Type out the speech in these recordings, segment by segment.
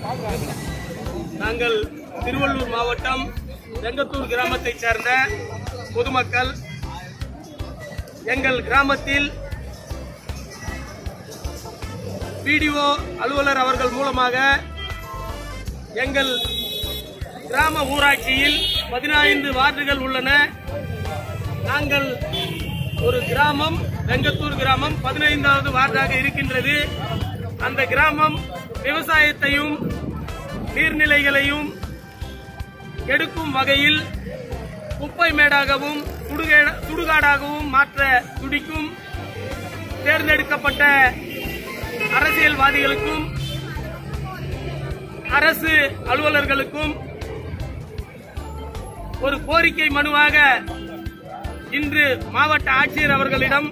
நாங்கள் திருவள்ளூர் மாவட்டம் வெங்கத்தூர் கிராமத்தைச் சேர்ந்த பொதுமக்கள் எங்கள் கிராமத்தில் பிடிஓ அலுவலர் அவர்கள் மூலமாக எங்கள் கிராம ஊராட்சியில் பதினைந்து வார்டுகள் உள்ளன நாங்கள் ஒரு கிராமம் வெங்கத்தூர் கிராமம் பதினைந்தாவது வார்டாக இருக்கின்றது அந்த கிராமம் விவசாயத்தையும் நீர்நிலைகளையும் எடுக்கும் வகையில் குப்பை மேடாகவும் சுடுகே- சுடுகாடாகவும் மாற்ற துடிக்கும் தேர்ந்தெடுக்கப்பட்ட அரசியல்வாதிகளுக்கும் அரசு அலுவலர்களுக்கும் ஒரு கோரிக்கை மனுவாக இன்று மாவட்ட ஆட்சியர் அவர்களிடம்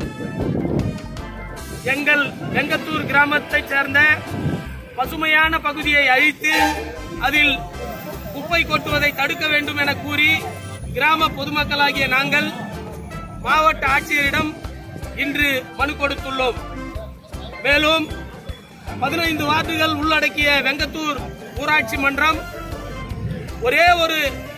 எங்கள் வெங்கத்தூர் கிராமத்தைச் சேர்ந்த பசுமையான பகுதியை அழித்து அதில் குப்பை கொட்டுவதை தடுக்க வேண்டும் என கூறி கிராம பொதுமக்களாகிய நாங்கள் மாவட்ட ஆட்சியரிடம் இன்று மனு கொடுத்துள்ளோம் மேலும் பதினைந்து வார்டுகள் உள்ளடக்கிய வெங்கத்தூர் ஊராட்சி மன்றம் ஒரே ஒரு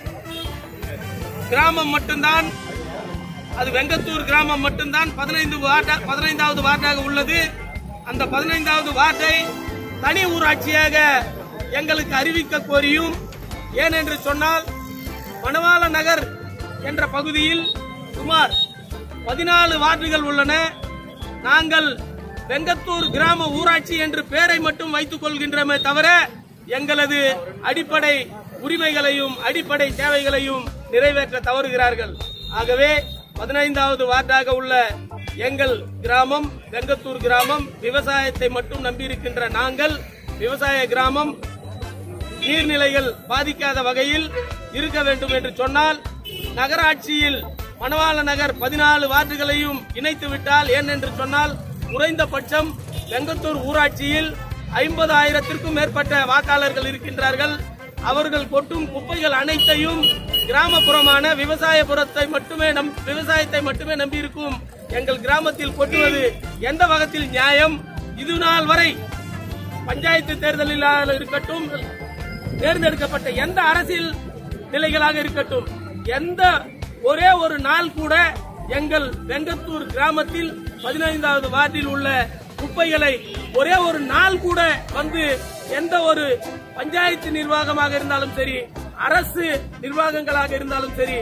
கிராமம் மட்டும்தான் அது வெங்கத்தூர் கிராமம் மட்டும்தான் பதினைந்து வார்டா பதினைந்தாவது வார்டாக உள்ளது அந்த பதினைந்தாவது வார்டை தனி ஊராட்சியாக எங்களுக்கு அறிவிக்க கோரியும் ஏனென்று சொன்னால் மணவாள நகர் என்ற பகுதியில் சுமார் பதினாலு வார்டுகள் உள்ளன நாங்கள் வெங்கத்தூர் கிராம ஊராட்சி என்று பெயரை மட்டும் வைத்துக் கொள்கின்றமே தவிர எங்களது அடிப்படை உரிமைகளையும் அடிப்படை தேவைகளையும் நிறைவேற்ற தவறுகிறார்கள் ஆகவே பதினைந்தாவது வார்டாக உள்ள எங்கள் கிராமம் வெங்கத்தூர் கிராமம் விவசாயத்தை மட்டும் நம்பியிருக்கின்ற நாங்கள் விவசாய கிராமம் நீர்நிலைகள் பாதிக்காத வகையில் இருக்க வேண்டும் என்று சொன்னால் நகராட்சியில் மணவாள நகர் பதினாலு வார்டுகளையும் இணைத்து விட்டால் ஏன் என்று சொன்னால் குறைந்தபட்சம் வெங்கத்தூர் ஊராட்சியில் ஐம்பதாயிரத்திற்கும் மேற்பட்ட வாக்காளர்கள் இருக்கின்றார்கள் அவர்கள் கொட்டும் குப்பைகள் அனைத்தையும் கிராமப்புறமான விவசாயபுரத்தை மட்டுமே நம் விவசாயத்தை மட்டுமே நம்பியிருக்கும் எங்கள் கிராமத்தில் கொட்டுவது எந்த வகத்தில் நியாயம் இது நாள் வரை பஞ்சாயத்து தேர்தலில் இருக்கட்டும் தேர்ந்தெடுக்கப்பட்ட எந்த அரசியல் நிலைகளாக இருக்கட்டும் எந்த ஒரே ஒரு நாள் கூட எங்கள் வெங்கத்தூர் கிராமத்தில் பதினைந்தாவது வார்டில் உள்ள குப்பைகளை ஒரே ஒரு நாள் கூட வந்து எந்த ஒரு பஞ்சாயத்து நிர்வாகமாக இருந்தாலும் சரி அரசு நிர்வாகங்களாக இருந்தாலும் சரி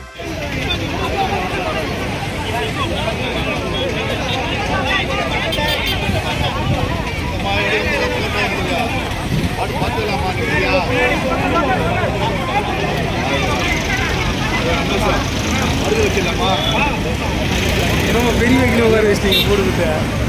ரொம்ப பெரிய வைக்கணும் உட்கார வச்சிட்டீங்க போடுக்கிட்ட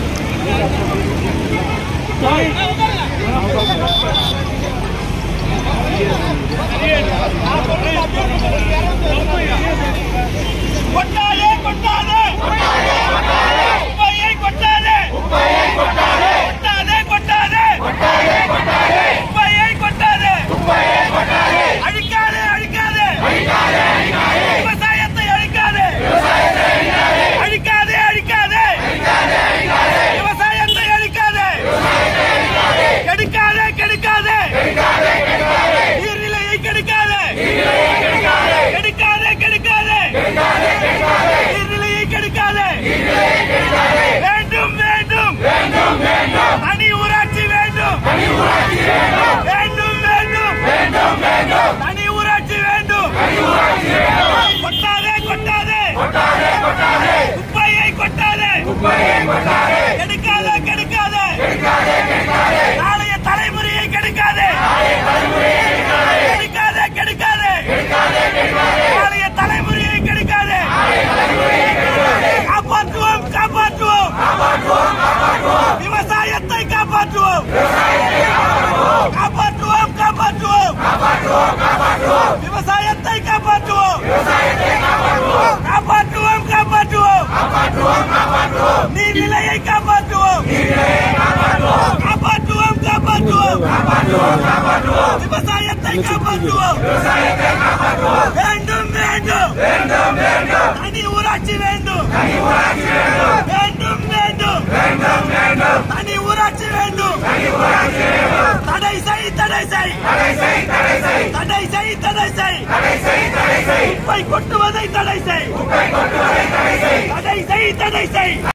கொட்டாதே கொட்டாதே குப்பையை கொட்டாதே கொட்டாதே கொட்டாதே குப்பையை கொட்டாதே அழிக்காதே அழிக்காதே விவசாயத்தை அழிக்காதே அழிக்காதே அழிக்காதே விவசாயத்தை அழிக்காதே கெடுக்காதே கெடுக்காதே நீர்நிலையை கெடுக்காதே கெடுக்காதே கெடுக்காதே நீர்நிலையை கெடுக்காதே வேண்டும் வேண்டும் தனி ஊராட்சி வேண்டும் வேண்டும் வேண்டும் தனி ஊராட்சி வேண்டும் கொட்டாதே கொட்டாதே குப்பையை கொட்டாதே கெடுக்காதே கெடுக்காதே நாளைய தலைமுறையை கெடுக்காதே கெடுக்காதே கெடுக்காதே நாளைய தலைமுறையை கெடுக்காதே காப்பாற்றுவோம் காப்பாற்றுவோம் விவசாயத்தை காப்பாற்றுவோம் காப்பாற்றுவோம் காப்பாற்றுவோம் விவசாயத்தை காப்பாற்றுவோம் காப்பாற்றுவோம் காப்பாற்றுவோம் நீர்நிலையை காப்பாற்றுவோம் காப்பாற்றுவோம் காப்பாற்றுவோம் விவசாயத்தை காப்பாற்றுவோம் வேண்டும் வேண்டும் தனி ஊராட்சி வேண்டும் வேண்டும் வேண்டும் தனி ஊராட்சி வேண்டும் தடை செய் தடை செய் தடை செய் தடை செய் குப்பை கொட்டுவதை தடை செய் தடை செய் தடை செய்